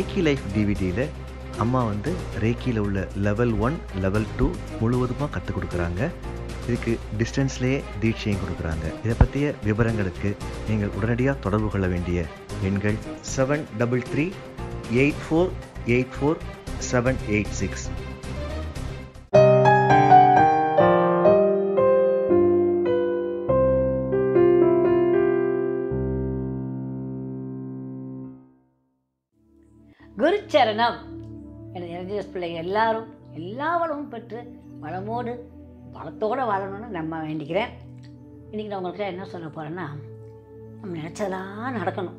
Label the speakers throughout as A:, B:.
A: ரேக்கி life டிவிடியில் அம்மா வந்து ரேக்கியில் உள்ள லெவல் ஒன் லெவல் டூ முழுவதுமாக கற்றுக் கொடுக்குறாங்க இதுக்கு டிஸ்டன்ஸ்லேயே தீட்சையும் கொடுக்குறாங்க இதை பற்றிய விவரங்களுக்கு நீங்கள் உடனடியாக தொடர்பு கொள்ள வேண்டிய எண்கள் seven double three eight four eight four seven eight six
B: Gurucharanam என இளைஞர் பிள்ளைங்க எல்லாரும் எல்லா வளமும் பெற்று வளமோடு வளத்தோடு வாழணும்னு நம்ம வேண்டிக்கிறேன் இன்றைக்கி நான் உங்களுக்கு என்ன சொல்ல போகிறேன்னா நம்ம நினச்சதெல்லாம் நடக்கணும்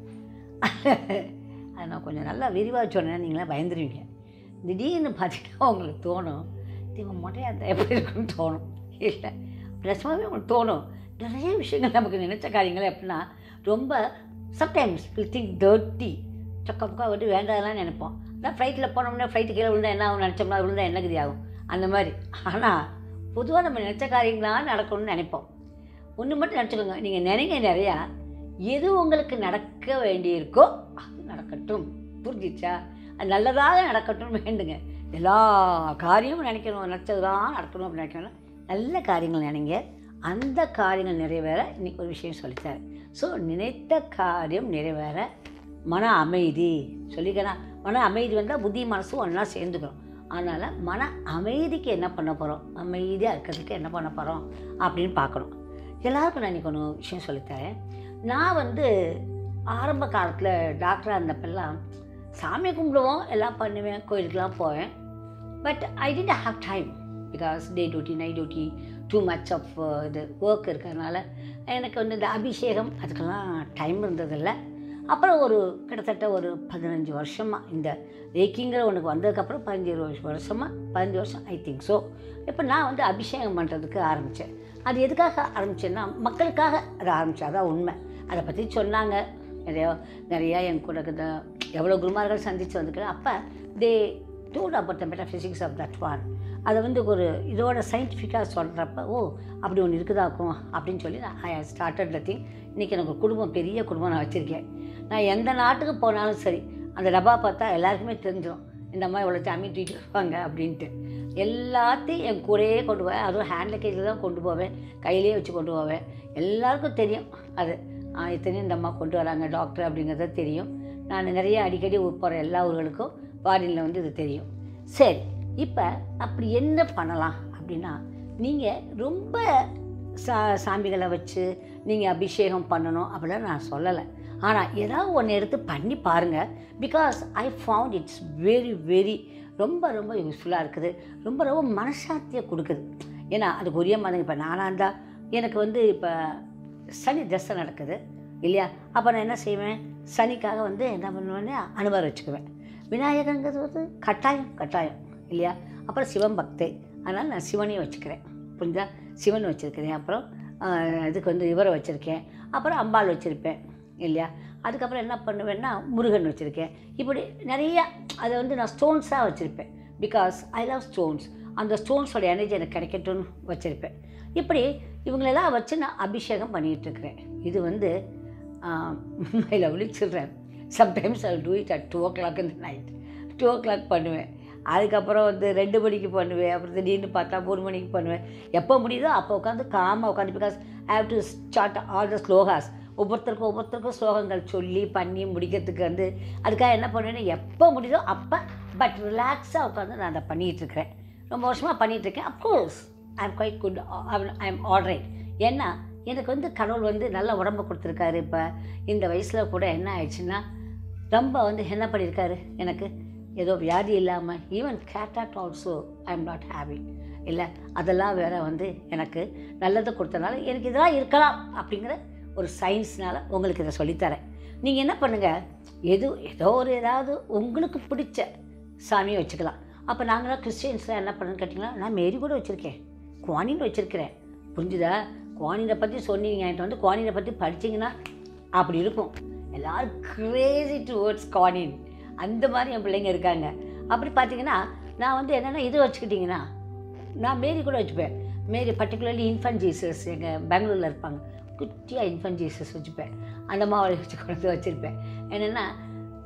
B: அது நான் கொஞ்சம் நல்லா விரிவாக சொன்னேன் நீங்களே பயந்துருவீங்க திடீர்னு பார்த்தீங்கன்னா உங்களுக்கு தோணும் இவன் மொட்டையாக இருந்தால் எப்படி இருக்குன்னு தோணும் இல்லை நிஜமாவே உங்களுக்கு தோணும் நிறைய விஷயங்கள் நமக்கு நினச்ச காரியங்கள் எப்படின்னா ரொம்ப சம்டைம்ஸ் வில் திங்க் டர்ட்டி சொக்க பக்கா விட்டு வேண்டாதெல்லாம் நினைப்போம் அதான் ஃப்ளைட்டில் போனோம்னா ஃப்ளைட்டு கீழே விழுந்தா என்ன ஆகும் நினச்சோம்னா அது விழுந்தா என்ன கதி ஆகும் அந்த மாதிரி ஆனால் பொதுவாக நம்ம நினச்ச காரியங்களாக நடக்கணும்னு நினைப்போம் ஒன்று மட்டும் நினச்சிக்கோங்க நீங்கள் நினைங்க நிறையா எது உங்களுக்கு நடக்க வேண்டியிருக்கோ அது நடக்கட்டும் புரிஞ்சிச்சா அது நல்லதாக நடக்கட்டும் வேண்டுங்க எல்லா காரியமும் நினைக்கணும் நினச்சதுதான் நடக்கணும் அப்படின்னு நினைக்கணும் நல்ல காரியங்கள் நினைங்க அந்த காரியங்கள் நிறைவேற இன்றைக்கி ஒரு விஷயம் சொல்லித்தரேன் ஸோ நினைத்த காரியம் நிறைவேற மன அமைதி சொல்லிக்கிறேன் மன அமைதி வந்தால் புத்தி மனசும் ஒன்றா சேர்ந்துக்கிறோம் அதனால் மன அமைதிக்கு என்ன பண்ண போகிறோம் அமைதியாக இருக்கிறதுக்கு என்ன பண்ண போகிறோம் அப்படின்னு பார்க்கணும் எல்லாருக்கும் நான் இன்றைக்கி ஒன்று விஷயம் சொல்லித்தரேன் நான் வந்து ஆரம்ப காலத்தில் டாக்டராக இருந்தப்பெல்லாம் சாமி கும்பிடுவோம் எல்லாம் பண்ணுவேன் கோயிலுக்கெலாம் போவேன் but I tend have time because day duty night duty too much of இது ஒர்க் இருக்கிறதுனால எனக்கு வந்து இந்த அபிஷேகம் அதுக்கெல்லாம் டைம் இருந்ததில்லை அப்புறம் ஒரு கிட்டத்தட்ட ஒரு பதினஞ்சு வருஷமாக இந்த ரேக்கிங்கிற ஒன்றுக்கு வந்ததுக்கப்புறம் பதினஞ்சு இருபது வருஷமாக பதினஞ்சு வருஷம் ஐ திங்க் ஸோ இப்போ நான் வந்து அபிஷேகம் பண்ணுறதுக்கு ஆரம்பித்தேன் அது எதுக்காக ஆரம்பித்தேன்னா மக்களுக்காக அதை ஆரம்பித்தேன் அதான் உண்மை அதை பற்றி சொன்னாங்க நிறையா நிறையா என் கூட இருக்கிற எவ்வளோ குருமார்கள் சந்தித்து வந்துக்கிறேன் அப்போ they taught about the metaphysics of that one அதை வந்து ஒரு இதோட சயின்டிஃபிக்காக சொல்கிறப்ப ஓ அப்படி ஒன்று இருக்குதாக்கும் அப்படின்னு சொல்லி நான் ஐ ஸ்டார்டட் த திங் இன்றைக்கி எனக்கு ஒரு குடும்பம் பெரிய குடும்பம் நான் வச்சுருக்கேன் நான் எந்த நாட்டுக்கு போனாலும் சரி அந்த டப்பா பார்த்தா எல்லாருக்குமே தெரிஞ்சிடும் இந்த மாதிரி இவ்வளோ சாமி தூக்கிட்டு வருவாங்க அப்படின்ட்டு எல்லாத்தையும் என் கூடயே கொண்டு போவேன் அதுவும் ஹேண்ட் லக்கேஜில் தான் கொண்டு போவேன் கையிலேயே வச்சு கொண்டு போவேன் எல்லாருக்கும் தெரியும் அது ஆ, இத்தனையும் இந்த அம்மா கொண்டு வராங்க டாக்டர் அப்படிங்கிறது தெரியும் நான் நிறைய அடிக்கடி ஊர் போகிற எல்லா ஊர்களுக்கும் ஃபாரினில் வந்து இது தெரியும் சரி இப்போ அப்படி என்ன பண்ணலாம் அப்படின்னா நீங்கள் ரொம்ப சா சாமிகளை வச்சு நீங்கள் அபிஷேகம் பண்ணணும் அப்படிலாம் நான் சொல்லலை ஆனால் ஏதாவது ஒன்று எடுத்து பண்ணி பாருங்கள் because I found it's very very ரொம்ப ரொம்ப யூஸ்ஃபுல்லாக இருக்குது ரொம்ப ரொம்ப மனசாந்தியை கொடுக்குது ஏன்னா அதுக்கு உரிய மாதிரி இப்போ நானாக இருந்தால் எனக்கு வந்து இப்போ சனி தசை நடக்குது இல்லையா அப்போ நான் என்ன செய்வேன் சனிக்காக வந்து என்ன பண்ணுவேன்னு அனுபவம் வச்சுக்குவேன் விநாயகங்கிறது வந்து கட்டாயம் கட்டாயம் இல்லையா அப்புறம் சிவன் பக்தை அதனால் நான் சிவனையும் வச்சுக்கிறேன் புரிஞ்சா சிவன் வச்சுருக்கிறேன் அப்புறம் ஆஹ், இதுக்கு வந்து இவரை வச்சுருக்கேன் அப்புறம் அம்பாள் வச்சுருப்பேன் இல்லையா அதுக்கப்புறம் என்ன பண்ணுவேன்னா முருகன் வச்சுருக்கேன் இப்படி நிறைய அதை வந்து நான் ஸ்டோன்ஸாக வச்சுருப்பேன் பிகாஸ் ஐ லவ் ஸ்டோன்ஸ் அந்த ஸ்டோன்ஸோட எனர்ஜி எனக்கு கிடைக்கட்டும்னு வச்சுருப்பேன் இப்படி இவங்களெல்லாம் வச்சு நான் அபிஷேகம் பண்ணிகிட்டு இருக்கிறேன் இது வந்து I lovely children sometimes I do it at two o'clock இந்த நைட் டூ ஓ கிளாக் பண்ணுவேன் அதுக்கப்புறம் வந்து ரெண்டு மணிக்கு பண்ணுவேன் அப்புறம் திடீர்னு பார்த்தா மூணு மணிக்கு பண்ணுவேன் எப்போ முடியுதோ அப்போ உட்காந்து காமாக உட்காந்து because I have to start all the slokas ஒவ்வொருத்தருக்கும் ஒவ்வொருத்தருக்கும் ஸ்லோகங்கள் சொல்லி பண்ணி முடிக்கிறதுக்கு வந்து அதுக்காக என்ன பண்ணுவேன்னா எப்போ முடியுதோ அப்போ பட் ரிலாக்ஸாக உட்காந்து நான் அதை பண்ணிகிட்டு இருக்கிறேன் ரொம்ப வருஷமாக பண்ணிகிட்டு இருக்கேன் of course I am quite good I am alright ஏன்னா எனக்கு வந்து கடவுள் வந்து நல்ல உடம்பு கொடுத்துருக்காரு இப்போ இந்த வயசில் கூட என்ன ஆயிடுச்சுன்னா ரொம்ப வந்து என்ன பண்ணியிருக்காரு எனக்கு ஏதோ வியாதி இல்லாமல் even cataract also I am not having இல்லை அதெல்லாம் வேற வந்து எனக்கு நல்லதை கொடுத்தனால எனக்கு இதெல்லாம் இருக்கலாம் அப்படிங்கிற ஒரு சயின்ஸ்னால உங்களுக்கு இதை சொல்லித்தரேன் நீங்கள் என்ன பண்ணுங்கள் எது ஏதோ ஒரு ஏதாவது உங்களுக்கு பிடிச்ச சாமியை வச்சுக்கலாம் அப்போ நாங்களாம் கிறிஸ்டியன்ஸ்லாம் என்ன பண்ணுன்னு கேட்டிங்கன்னா நான் மேரி கூட வச்சுருக்கேன் குவானின் வச்சுருக்கிறேன் புரிஞ்சுதா குவானினை பற்றி சொன்னீங்க என்கிட்ட வந்து குவானினை பற்றி படிச்சீங்கன்னா அப்படி இருக்கும் எல்லாரும் கிரேசி டுவர்ட்ஸ் குவானின் அந்த மாதிரி என் பிள்ளைங்க இருக்காங்க அப்படி பார்த்தீங்கன்னா நான் வந்து என்னென்னா இது வச்சுக்கிட்டிங்கன்னா நான் மேரி கூட வச்சுப்பேன் மேரி பர்டிகுலர்லி இன்ஃபன்ட் ஜீசஸ் எங்கள் பெங்களூரில் இருப்பாங்க குட்டியாக இன்ஃபன்ட் ஜீசஸ் வச்சுப்பேன் அந்த மாதிரி வச்சு கொண்டு வந்து வச்சுருப்பேன் என்னென்னா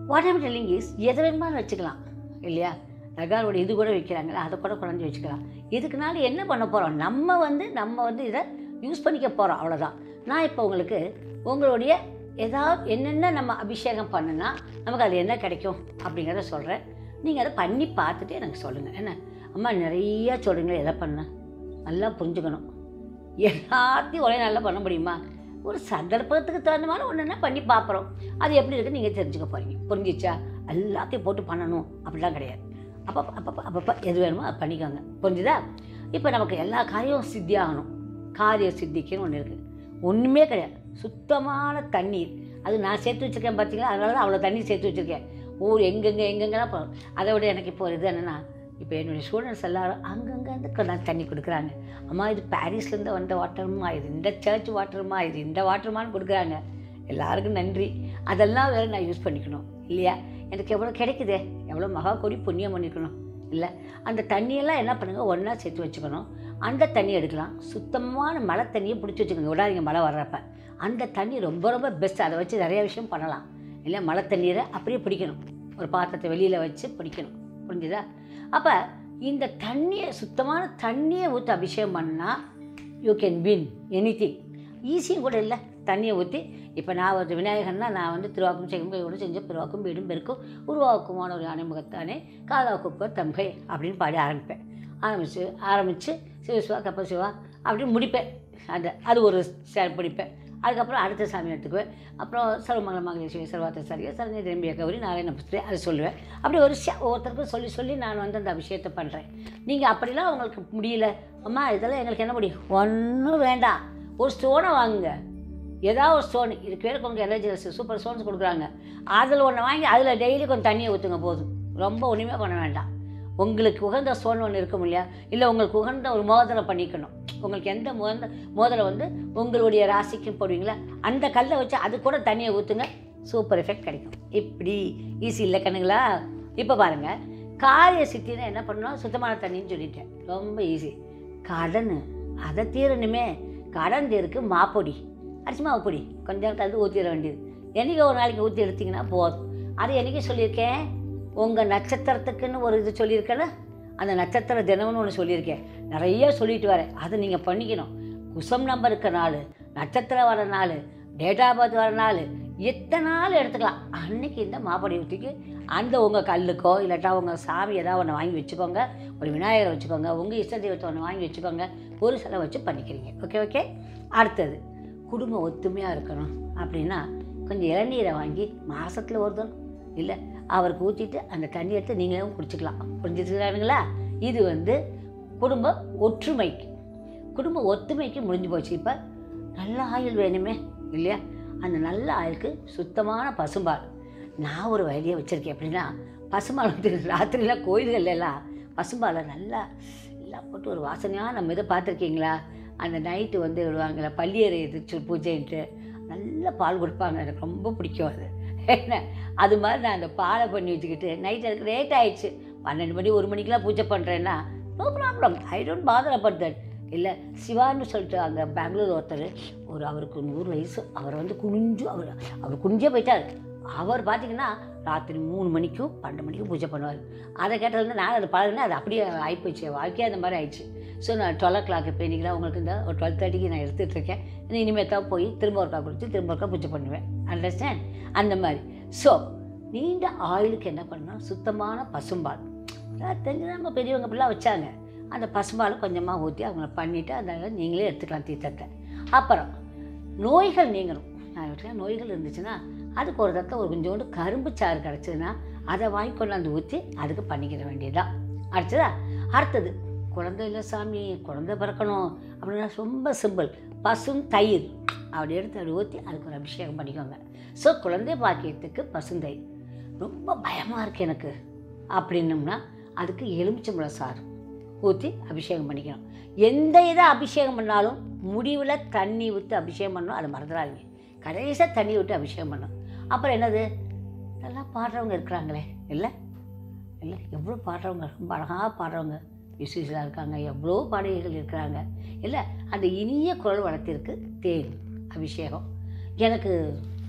B: வாட் ஐம் டெல்லிங் இஸ் எதை வேணுமானு வச்சுக்கலாம் இல்லையா நகாரோட இது கூட வைக்கிறாங்களா அதை கூட குழந்தை வச்சுக்கலாம் இதுக்குனால என்ன பண்ண போகிறோம் நம்ம வந்து நம்ம வந்து இதை யூஸ் பண்ணிக்க போகிறோம் அவ்வளோதான் நான் இப்போ உங்களுக்கு உங்களுடைய ஏதாவது என்னென்ன நம்ம அபிஷேகம் பண்ணுனா நமக்கு அது என்ன கிடைக்கும் அப்படிங்கிறத சொல்கிறேன் நீங்கள் அதை பண்ணி பார்த்துட்டு எனக்கு சொல்லுங்கள் என்ன அம்மா நிறைய சொல்கிறீங்களே எதை பண்ண நல்லா புரிஞ்சுக்கணும் எல்லாத்தையும் ஒரே நாளில் பண்ண முடியுமா ஒரு சந்தர்ப்பத்துக்கு தகுந்த மாதிரி ஒன்று என்ன பண்ணி பார்க்குறோம் அது எப்படி இருக்குன்னு நீங்கள் தெரிஞ்சுக்க போகிறீங்க புரிஞ்சிச்சா எல்லாத்தையும் போட்டு பண்ணணும் அப்படிலாம் கிடையாது அப்பப்போ அப்பப்போ அப்பப்போ எது வேணுமோ அதை பண்ணிக்கோங்க புரிஞ்சுதா இப்போ நமக்கு எல்லா காரியம் சித்தியாகணும் காரிய சித்திக்குன்னு ஒன்று இருக்குது ஒன்றுமே கிடையாது சுத்தமான தண்ணீர் அது நான் சேர்த்து வச்சுருக்கேன் பார்த்தீங்களா அதனால தான் அவ்வளோ தண்ணி சேர்த்து வச்சுருக்கேன் ஊர் எங்கெங்கே எங்கெங்கெல்லாம் போகிறோம் அதை விட எனக்கு இப்போ ஒரு இது என்னென்னா இப்போ என்னுடைய ஸ்டூடெண்ட்ஸ் எல்லாரும் அங்கங்கே வந்து கொண்டாந்து தண்ணி கொடுக்குறாங்க அம்மா இது பாரிஸ்லேருந்து வந்த வாட்டருமா இது இந்த சர்ச் வாட்டருமா இது இந்த வாட்டருமான்னு கொடுக்குறாங்க எல்லாருக்கும் நன்றி அதெல்லாம் வேறு நான் யூஸ் பண்ணிக்கணும் இல்லையா எனக்கு எவ்வளோ கிடைக்குதே எவ்வளோ மகா கொடி புண்ணியம் பண்ணிக்கணும் இல்லை அந்த தண்ணியெல்லாம் என்ன பண்ணுங்கள் ஒன்றா சேர்த்து வச்சுக்கணும் அந்த தண்ணி எடுக்கலாம் சுத்தமான மழை தண்ணியை பிடிச்சி வச்சுக்கோங்க விடாதீங்க மழை வர்றப்ப அந்த தண்ணி ரொம்ப ரொம்ப பெஸ்ட் அதை வச்சு நிறைய விஷயம் பண்ணலாம் இல்லை மழை தண்ணீரை அப்படியே பிடிக்கணும் ஒரு பாத்திரத்தை வெளியில் வச்சு பிடிக்கணும் புரிஞ்சுதா அப்போ இந்த தண்ணியை சுத்தமான தண்ணியை ஊற்றி அபிஷேகம் பண்ணால் you can win anything ஈஸியும் கூட இல்லை தண்ணியை ஊற்றி இப்போ நான் ஒரு விநாயகர்னா நான் வந்து திருவாக்கும் செங்கோடு செஞ்ச பிறவாக்கும் வீடும் பெருக்கும் உருவாக்குமான ஒரு அனைமுகத்தானே காலாக்குப்ப தம்பை அப்படின்னு பாடி ஆரம்பிப்பேன் ஆரம்பித்து ஆரம்பித்து சிவசிவா கப்ப சிவா அப்படின்னு முடிப்பேன் அந்த அது ஒரு சேர் பிடிப்பேன் அதுக்கப்புறம் அடுத்த சாமி எடுத்துக்குவேன் அப்புறம் சர்வமங்கல மகேஸ்வரி சர்வாத்த சரியா சரஞ்ச திரும்பிய கௌரி நாராயண புஸ்தே அதை சொல்லுவேன் அப்படி ஒரு ஷ- ஒவ்வொருத்தருக்கும் சொல்லி சொல்லி நான் வந்து அந்த அபிஷேகத்தை பண்ணுறேன் நீங்கள் அப்படிலாம் உங்களுக்கு முடியல அம்மா இதெல்லாம் எங்களுக்கு என்ன முடியும் ஒன்றும் வேண்டாம் ஒரு ஸ்டோனை வாங்குங்க ஏதாவது ஒரு ஸ்டோன் இது பேர் கொஞ்சம் எனர்ஜி சூப்பர் ஸ்டோன்ஸ் கொடுக்குறாங்க அதில் ஒன்று வாங்கி அதில் டெய்லி கொஞ்சம் தண்ணியை ஊற்றுங்க போதும் ரொம்ப ஒன்றுமே பண்ண வேண்டாம் உங்களுக்கு உகந்த ஸ்டோன் ஒன்று இருக்கும் இல்லையா இல்லை உங்களுக்கு உகந்த ஒரு மோதிரம் பண்ணிக்கணும் உங்களுக்கு எந்த மோத மோதிரம் வந்து உங்களுடைய ராசிக்கு போடுவீங்களா அந்த கல்லை வச்சு அது கூட தண்ணியை ஊற்றுங்க சூப்பர் எஃபெக்ட் கிடைக்கும் இப்படி ஈஸி இல்லை கண்ணுங்களா இப்போ பாருங்கள் காரிய சித்தினா என்ன பண்ணணும் சுத்தமான தண்ணின்னு சொல்லிட்டேன் ரொம்ப ஈஸி கடன் அதை தீரணுமே கடன் தீருக்கு மாப்பொடி அரிசி மாவு பொடி கொஞ்சம் கலந்து ஊற்றிட வேண்டியது என்றைக்கு ஒரு நாளைக்கு ஊற்றி எடுத்தீங்கன்னா போதும் அது என்றைக்கு சொல்லியிருக்கேன் உங்கள் நட்சத்திரத்துக்குன்னு ஒரு இது சொல்லியிருக்கேன்னா அந்த நட்சத்திர தினம்னு ஒன்று சொல்லியிருக்கேன் நிறைய சொல்லிட்டு வரேன் அதை நீங்கள் பண்ணிக்கணும் குசம் நம்பர் இருக்க நாள் நட்சத்திரம் வர நாள் டேட் ஆஃப் பர்த் வர நாள் எத்தனை நாள் எடுத்துக்கலாம் அன்னைக்கு இந்த மாப்படி ஊற்றிக்கு அந்த உங்கள் கல்லுக்கோ இல்லாட்டா உங்கள் சாமி ஏதாவது ஒன்று வாங்கி வச்சுக்கோங்க ஒரு விநாயகரை வச்சுக்கோங்க உங்கள் இஷ்ட தெய்வத்தை ஒன்று வாங்கி வச்சுக்கோங்க ஒரு சிலை வச்சு பண்ணிக்கிறீங்க ஓகே ஓகே அடுத்தது குடும்பம் ஒத்துமையாக இருக்கணும் அப்படின்னா கொஞ்சம் இளநீரை வாங்கி மாதத்தில் ஒரு தரம் இல்லை அவருக்கு ஊற்றிட்டு அந்த தண்ணி எடுத்து நீங்களும் குடிச்சிக்கலாம் புரிஞ்சுக்கிறானுங்களா இது வந்து குடும்ப ஒற்றுமைக்கு குடும்ப ஒத்துமைக்கு முடிஞ்சு போச்சு இப்போ நல்ல ஆயில் வேணுமே இல்லையா அந்த நல்ல ஆயிலுக்கு சுத்தமான பசும்பால் நான் ஒரு வயலியை வச்சுருக்கேன் எப்படின்னா பசும்பால் வந்து ராத்திரிலாம் கோயில்கள்ல எல்லாம் பசும்பாலை நல்லா எல்லாம் போட்டு ஒரு வாசனையாக நம்ம இதை பார்த்துருக்கீங்களா அந்த நைட்டு வந்து விடுவாங்களே பள்ளியறை எதிர்த்து பூஜைன்ட்டு நல்ல பால் கொடுப்பாங்க எனக்கு ரொம்ப பிடிக்கும் அது என்ன அது மாதிரி நான் அந்த பாலை பண்ணி வச்சுக்கிட்டு நைட் எனக்கு லேட் ஆயிடுச்சு பன்னெண்டு மணி ஒரு மணிக்கெலாம் பூஜை பண்ணுறேன்னா no problem I don't bother about that இல்லை சிவான்னு சொல்லிட்டு அங்கே பெங்களூர் ஒருத்தர் ஒரு அவருக்கு நூறு வயசு அவர் வந்து குனிஞ்சு அவர் அவர் குனிஞ்சே போயிட்டார் அவர் பார்த்தீங்கன்னா ராத்திரி மூணு மணிக்கும் பன்னெண்டு மணிக்கும் பூஜை பண்ணுவார் அதை கேட்டதுலேருந்து நான் அதை பழகினேன் அது அப்படியே ஆகிப்போச்சு வாழ்க்கையே அந்த மாதிரி ஆயிடுச்சு ஸோ நான் டுவெல் ஓ கிளாக் இப்போ இன்றைக்கி உங்களுக்கு இந்த ஒரு டுவெல் தேர்ட்டிக்கு நான் எடுத்துகிட்டு இருக்கேன் இன்னும் இனிமேல் தான் போய் திரும்ப ஒருக்கா கொடுத்து திரும்ப ஒருக்கா பூஜை பண்ணுவேன் அண்டர்ஸ்டாண்ட் அந்த மாதிரி ஸோ நீண்ட ஆயிலுக்கு என்ன பண்ணால் சுத்தமான பசும்பால் அதாவது தெரிஞ்சு நம்ம பெரியவங்க இப்படிலாம் வச்சாங்க அந்த பசும்பாலை கொஞ்சமாக ஊற்றி அவங்கள பண்ணிவிட்டு அதை நீங்களே எடுத்துக்கலாம் தீர்த்தத்தை அப்புறம் நோய்கள் நீங்கணும் நான் வீட்டில் நோய்கள் இருந்துச்சுன்னா அதுக்கு ஒரு தடவை ஒரு கொஞ்சோண்டு கரும்பு சாறு கிடச்சதுன்னா அதை வாங்கி கொண்டாந்து ஊற்றி அதுக்கு பண்ணிக்கிற வேண்டியதுதான் அடுத்ததா அடுத்தது குழந்தை இல்லை சாமி குழந்தை பிறக்கணும் அப்படின்னா ரொம்ப சிம்பிள் பசும் தயிர் அப்படி எடுத்து அப்படி ஊற்றி அதுக்கு ஒரு அபிஷேகம் பண்ணிக்கோங்க ஸோ குழந்தை பாக்கியத்துக்கு பசுந்தயிர் ரொம்ப பயமாக இருக்குது எனக்கு அப்படின்னம்னா அதுக்கு எலுமிச்சம்பழம் சாறு ஊற்றி அபிஷேகம் பண்ணிக்கணும் எந்த இதை அபிஷேகம் பண்ணாலும் முடிவில் தண்ணி ஊற்றி அபிஷேகம் பண்ணணும் அதை மறந்துடாதீங்க கடைசியாக தண்ணி விட்டு அபிஷேகம் பண்ணணும் அப்புறம் என்னது நல்லா பாடுறவங்க இருக்கிறாங்களே இல்லை இல்லை எவ்வளோ பாடுறவங்க ரொம்ப அழகாக பாடுறவங்க மியூசிஷியலாக இருக்காங்க எவ்வளோ பாடகிகள் இருக்கிறாங்க இல்லை அந்த இனிய குரல் வளத்திற்கு தேன் அபிஷேகம் எனக்கு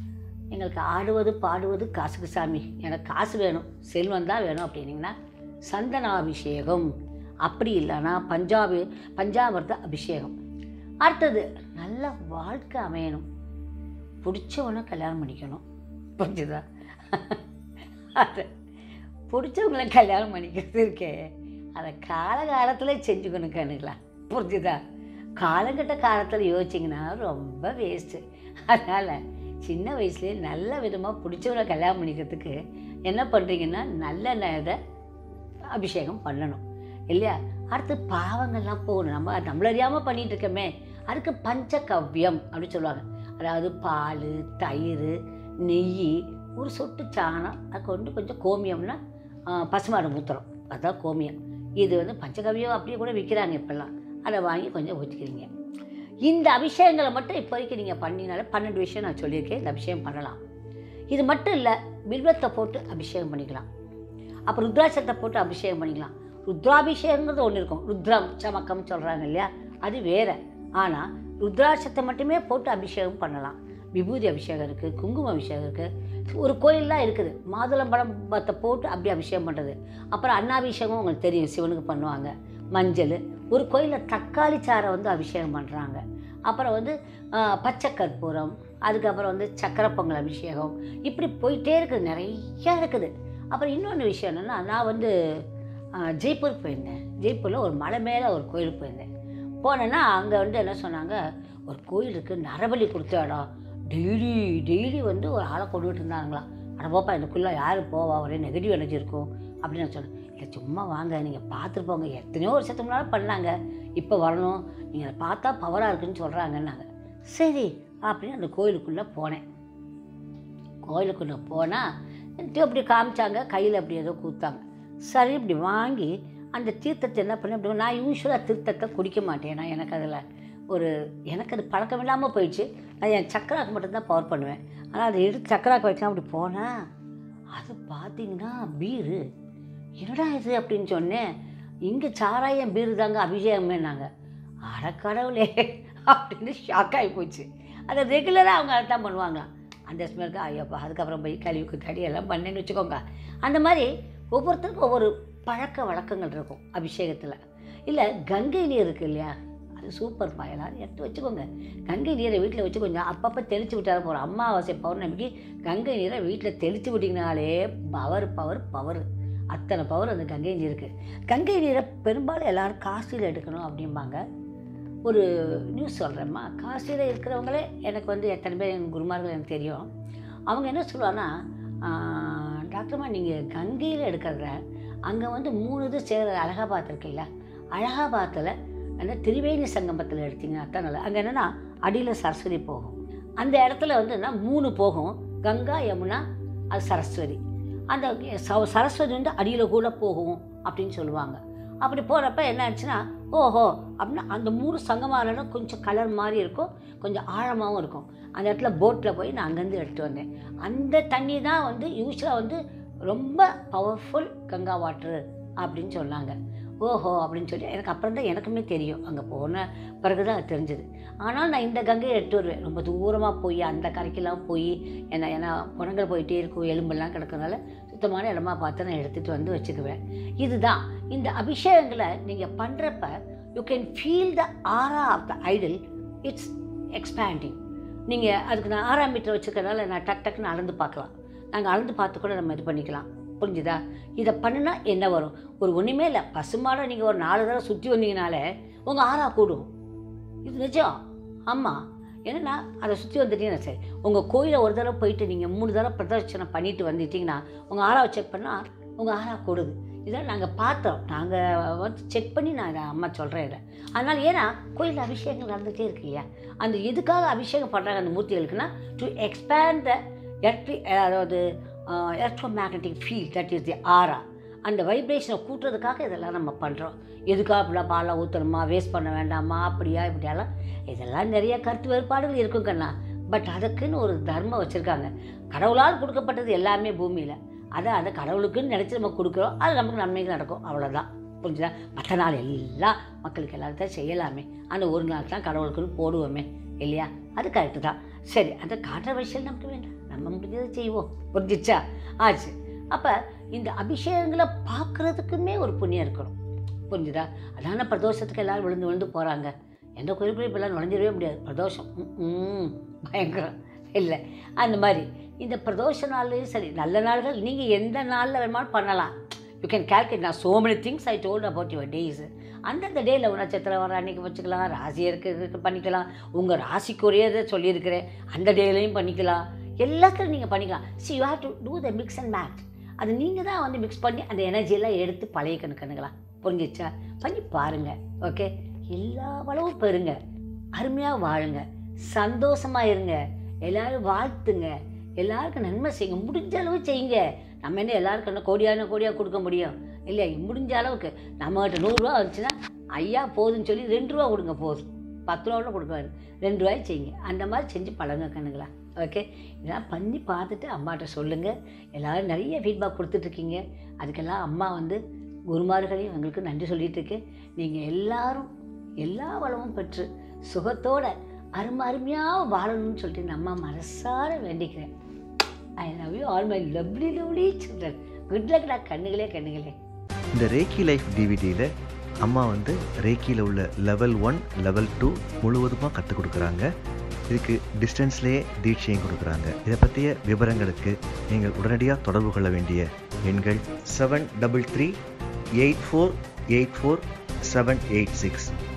B: எங்களுக்கு ஆடுவது பாடுவது காசுக்கு சாமி எனக்கு காசு வேணும் செல்வம் தான் வேணும் அப்படின்னீங்கன்னா சந்தனாபிஷேகம் அப்படி இல்லைன்னா பஞ்சாபி பஞ்சாமிர்த அபிஷேகம் அடுத்தது நல்ல வாழ்க்கை அமையணும் பிடிச்சவனை கல்யாணம் பண்ணிக்கணும் புரிஞ்சுதா அது பிடிச்சவங்களை கல்யாணம் பண்ணிக்கிறது இருக்கே அதை காலகாலத்தில் செஞ்சுக்கணும் கண்ணுங்களா புரிஞ்சுதா காலங்கட்ட காலத்தில் யோசிச்சிங்கன்னா ரொம்ப வேஸ்ட்டு அதனால் சின்ன வயசுலேயே நல்ல விதமாக பிடிச்சவரை கல்யாணம் பண்ணிக்கிறதுக்கு என்ன பண்ணுறீங்கன்னா நல்ல இதை அபிஷேகம் பண்ணணும் இல்லையா அடுத்து பாவங்கள்லாம் போகணும் நம்ம நம்மள அறியாமல் பண்ணிட்டு இருக்கோமே அதுக்கு பஞ்சகவ்யம் அப்படின்னு சொல்லுவாங்க அதாவது பால் தயிர் நெய் ஒரு சொட்டு சாணம் அது கொண்டு கொஞ்சம் கோமியம்னா ஆ, பசுமாடு மூத்திரம் அதுதான் கோமியம் இது வந்து பஞ்சகவ்யம் அப்படியே கூட விற்கிறாங்க இப்போல்லாம் அதை வாங்கி கொஞ்சம் ஊற்றிக்கிறீங்க இந்த அபிஷேகங்களை மட்டும் இப்போதைக்கு நீங்கள் பண்ணினாலே பன்னெண்டு விஷயம் நான் சொல்லியிருக்கேன் இந்த அபிஷேகம் பண்ணலாம் இது மட்டும் இல்லை வில்வத்தை போட்டு அபிஷேகம் பண்ணிக்கலாம் அப்புறம் ருத்ராட்சத்தை போட்டு அபிஷேகம் பண்ணிக்கலாம் ருத்ராபிஷேகங்கிறது ஒன்று இருக்கும் ருத்ரம் சமக்கம் சொல்கிறாங்க இல்லையா அது வேற ஆனால் ருத்ராட்சத்தை மட்டுமே போட்டு அபிஷேகம் பண்ணலாம் விபூதி அபிஷேகம் இருக்குது குங்கும அபிஷேகம் இருக்குது ஒரு கோயிலெலாம் இருக்குது மாதுளம்பழம் பத்தை போட்டு அப்படி அபிஷேகம் பண்ணுறது அப்புறம் அன்னாபிஷேகம் உங்களுக்கு தெரியும் சிவனுக்கு பண்ணுவாங்க மஞ்சள் ஒரு கோயிலில் தக்காளி சாறை வந்து அபிஷேகம் பண்ணுறாங்க அப்புறம் வந்து ஆ, பச்சை கற்பூரம் அதுக்கப்புறம் வந்து சக்கரை பொங்கல் அபிஷேகம் இப்படி போயிட்டே இருக்குது நிறையா இருக்குது அப்புறம் இன்னொன்று விஷயம் என்னென்னா நான் வந்து ஆ, ஜெய்ப்பூர் போயிருந்தேன் ஜெய்ப்பூரில் ஒரு மலை மேலே ஒரு கோயிலுக்கு போயிருந்தேன் போனேன்னா அங்கே வந்து என்ன சொன்னாங்க ஒரு கோயில் இருக்குது நரபலி கொடுத்த இடம் டெய்லி டெய்லி வந்து ஒரு ஆளை கொண்டுகிட்டு இருந்தாங்களாம் அட போப்பா இதுக்குள்ளே யார் போவா ஒரே நெகட்டிவ் எனர்ஜி இருக்கும் அப்படின்னு நான் சொன்னேன் இல்லை சும்மா வாங்க நீங்கள் பார்த்துட்டு போங்க எத்தனையோ வருஷத்துக்கு முன்னால் பண்ணாங்க இப்போ வரணும் நீங்கள் அதை பார்த்தா பவராக இருக்குன்னு சொல்கிறாங்கன்னாங்க சரி அப்படின்னு அந்த கோயிலுக்குள்ளே போனேன் கோயிலுக்குள்ளே போனால் அப்படி காமிச்சாங்க கையில் அப்படி ஏதோ கூத்தாங்க சரி இப்படி வாங்கி அந்த தீர்த்தத்தை என்ன பண்ணேன் அப்படி நான் யூஸ்வலாக தீர்த்தத்தை குடிக்க மாட்டேன் நான் எனக்கு அதில் ஒரு எனக்கு அது பழக்கம் இல்லாமல் போயிடுச்சு நான் என் சக்கராக்கு மட்டும்தான் பவர் பண்ணுவேன் ஆனால் அதை எடுத்து சக்கராக்கு வைக்கலாம் அப்படி போனால் அது பார்த்தீங்கன்னா பீரு என்னடா இது அப்படின்னு சொன்னேன் இங்கே சாராயம் பீரு தாங்க அபிஷேகமேனாங்க அட கடவுளே அப்படின்னு ஷாக் ஆகி போச்சு அதை ரெகுலராக அவங்க அதை தான் பண்ணுவாங்களாம் அந்த ஸ்மெல்க்கு ஐயோப்பா அதுக்கப்புறம் போய் கழிவுக்கு தடி எல்லாம் பண்ணேன்னு வச்சுக்கோங்க அந்த மாதிரி ஒவ்வொருத்தருக்கும் ஒவ்வொரு பழக்க வழக்கங்கள் இருக்கும் அபிஷேகத்தில் இல்லை கங்கை நீர் இருக்கு இல்லையா அது சூப்பர் எல்லாரும் எடுத்து வச்சுக்கோங்க கங்கை நீரை வீட்டில் வச்சு கொஞ்சம் அப்பப்போ தெளித்து விட்டாலும் போகிறோம் அமாவாசை பௌர்ணமிக்கு கங்கை நீரை வீட்டில் தெளித்து விட்டிங்கனாலே பவர் பவர் பவர் அத்தனை பவர் அந்த கங்கை நீருக்கு கங்கை நீரை பெரும்பாலும் எல்லாரும் காசியில் எடுக்கணும் அப்படிம்பாங்க ஒரு நியூஸ் சொல்கிறேம்மா காசியில் இருக்கிறவங்களே எனக்கு வந்து எத்தனை பேர் எங்கள் குருமார்கள் எனக்கு தெரியும் அவங்க என்ன சொல்லுவாங்கன்னா "ஆஹ், டாக்டர்மா நீங்கள் கங்கையில் எடுக்கிறத அங்கே வந்து மூணு இது சேர அலகாபாத் இருக்குல்ல அலகாபாத்தில் அந்த திரிவேணி சங்கமத்தில் எடுத்தீங்கன்னா தான் நல்லா அங்கே என்னென்னா அடியில் சரஸ்வதி போகும் அந்த இடத்துல வந்து என்ன மூணு போகும் கங்கா யமுனா அது சரஸ்வதி அந்த ச- சரஸ்வதி வந்து அடியில் கூட போகும் அப்படின்னு சொல்லுவாங்க அப்படி போகிறப்ப என்ன ஆச்சுன்னா ஓஹோ அப்படின்னா அந்த மூணு சங்கமாலனா கொஞ்சம் கலர் மாதிரி இருக்கும் கொஞ்சம் ஆழமாகவும் இருக்கும் அந்த இடத்துல போட்டில் போய் நான் அங்கேருந்து எடுத்துட்டு வந்தேன் அந்த தண்ணி தான் வந்து யூஸ்வலாக வந்து ரொம்ப பவர்ஃபுல் கங்கா வாட்ரு அப்படின்னு சொன்னாங்க ஓஹோ அப்படின்னு சொல்லி எனக்கு அப்புறம் தான் எனக்குமே தெரியும் அங்கே போன பிறகு தான் அது தெரிஞ்சது ஆனால் நான் இந்த கங்கையை எடுத்து வருவேன் ரொம்ப தூரமாக போய் அந்த கரைக்கெல்லாம் போய் என்ன ஏன்னா குணங்கள் போயிட்டே இருக்கும் எலும்பெல்லாம் கிடக்கறனால சுத்தமான இடமா பார்த்து நான் எடுத்துகிட்டு வந்து வச்சுக்குவேன் இதுதான் இந்த அபிஷேகங்களை நீங்கள் பண்ணுறப்ப you can feel the aura of the idol it's expanding நீங்கள் அதுக்கு நான் ஆறாம் மீட்டர் வச்சுருக்கறனால நான் டக் டக்குன்னு அளந்து பார்க்கலாம் நாங்கள் அளந்து பார்த்து கூட நம்ம இது பண்ணிக்கலாம் புரிஞ்சுதா இதை பண்ணுனா என்ன வரும் ஒரு ஒன்றுமே இல்லை பசுமாடை நீங்கள் ஒரு நாலு தடவை சுற்றி வந்தீங்கனாலே உங்கள் ஆறா கூடும் இது நிஜம் ஆமாம் ஏன்னா அதை சுற்றி வந்துட்டீங்கன்னா சரி உங்கள் கோயிலை ஒரு தடவை போயிட்டு நீங்கள் மூணு தடவை பிரதர்ஷனை பண்ணிட்டு வந்துட்டீங்கன்னா உங்கள் ஆறாவை செக் பண்ணால் உங்கள் ஆறா கூடுது இதெல்லாம் நாங்கள் பார்த்தோம் நாங்கள் வந்து செக் பண்ணி நான் இதை அம்மா சொல்கிறேன் இதை அதனால் ஏன்னா கோயில் அபிஷேகங்கள் நடந்துகிட்டே இருக்கு இல்லையா அந்த எதுக்காக அபிஷேகம் பண்ணுறாங்க அந்த மூர்த்திகளுக்குன்னா டு எக்ஸ்பேண்ட் த எலக்ட்ரி அதாவது electromagnetic field that is the aura அந்த வைப்ரேஷனை கூட்டுறதுக்காக இதெல்லாம் நம்ம பண்ணுறோம் எதுக்காக அப்படிலாம் பாலை ஊற்றணுமா வேஸ்ட் பண்ண வேண்டாமா அப்படியா இப்படியெல்லாம் இதெல்லாம் நிறைய கருத்து வேறுபாடுகள் இருக்கும் கண்ணா பட் அதுக்குன்னு ஒரு தர்மம் வச்சுருக்காங்க கடவுளால் கொடுக்கப்பட்டது எல்லாமே பூமியில் அதை அந்த கடவுளுக்குன்னு நினச்சி நம்ம கொடுக்குறோம் அது நமக்கு நன்மைகள் நடக்கும் அவ்வளோதான் புரிஞ்சுதா மற்ற நாள் எல்லாம் மக்களுக்கு எல்லாத்தையும் செய்யலாமே அந்த ஒரு நாள் தான் கடவுளுக்குன்னு போடுவோமே இல்லையா அது கரெக்டு தான் சரி அந்த கான்ட்ரவர்ஷியல் நமக்கு வேண்டாம் நம்ம முடிஞ்சதை செய்வோம் புரிஞ்சிச்சா ஆச்சு அப்போ இந்த அபிஷேகங்களை பார்க்குறதுக்குமே ஒரு புண்ணியம் இருக்கணும் புரிஞ்சுதா அதான பிரதோஷத்துக்கு எல்லாரும் விழுந்து விழுந்து போகிறாங்க எந்த கோயிலுக்குள்ளே இப்பெல்லாம் நுழைஞ்சிடவே முடியாது பிரதோஷம் ம் பயங்கரம் இல்லை அந்த மாதிரி இந்த பிரதோஷ நாள்லேயும் சரி நல்ல நாள்கள் நீங்கள் எந்த நாளில் வேணுமாலும் பண்ணலாம் யூ கேன் calculate நான் so many things I told about your days அந்தந்த டேயில் நட்சத்திரம் வர அன்னைக்கு வச்சுக்கலாம் ராசி இருக்கிறதுக்கு பண்ணிக்கலாம் உங்கள் ராசிக்குரியதை சொல்லியிருக்கிறேன் அந்த டேலையும் பண்ணிக்கலாம் எல்லாத்துலையும் நீங்கள் பண்ணிக்கலாம் see you have to do the mix and made அது நீங்கள் தான் வந்து மிக்ஸ் பண்ணி அந்த எனர்ஜியெல்லாம் எடுத்து பழைய கணக்கணுங்களா புரிஞ்சிச்சா பண்ணி பாருங்கள் ஓகே எல்லா வளமும் பெறுங்க அருமையாக வாழுங்க சந்தோஷமாக இருங்க எல்லாரும் வாழ்த்துங்க எல்லாருக்கும் நன்மை செய்யுங்க முடிஞ்ச அளவு செய்யுங்க நம்ம என்ன எல்லாருக்கும் என்ன கோடியான கோடியாக கொடுக்க முடியும் இல்லையா முடிஞ்ச அளவுக்கு நம்மகிட்ட நூறுரூவா வந்துச்சுன்னா ஐயா போதுன்னு சொல்லி ரெண்டு ரூபா கொடுங்க போதும் பத்து ரூபா கூட கொடுக்காது ரெண்டு ரூபாய் செய்யுங்க அந்த மாதிரி செஞ்சு பழங்க கண்ணுங்களா ஓகே இதெல்லாம் பண்ணி பார்த்துட்டு அம்மாட்ட சொல்லுங்கள் எல்லோரும் நிறைய ஃபீட்பேக் கொடுத்துட்ருக்கீங்க அதுக்கெல்லாம் அம்மா வந்து குருமார்களையும் எங்களுக்கு நன்றி சொல்லிட்டு இருக்கு நீங்கள் எல்லாரும் எல்லா வளமும் பெற்று சுகத்தோட அருமை அருமையாக வாழணும்னு சொல்லிட்டு நம்ம மனசார வேண்டிக்கிறேன் I love you all my lovely lovely children good லக்டா கண்ணுகளே கண்ணுகளே
A: இந்த ரேக்கி லைஃப் டிவிடியில் அம்மா வந்து ரேக்கியில் உள்ள லெவல் ஒன் லெவல் டூ முழுவதுமாக கற்றுக் கொடுக்குறாங்க இதுக்கு டிஸ்டன்ஸ்லேயே தீட்சையும் கொடுக்குறாங்க இதை பற்றிய விவரங்களுக்கு நீங்கள் உடனடியாக தொடர்பு கொள்ள வேண்டிய எண்கள் seven double three eight four eight four seven eight six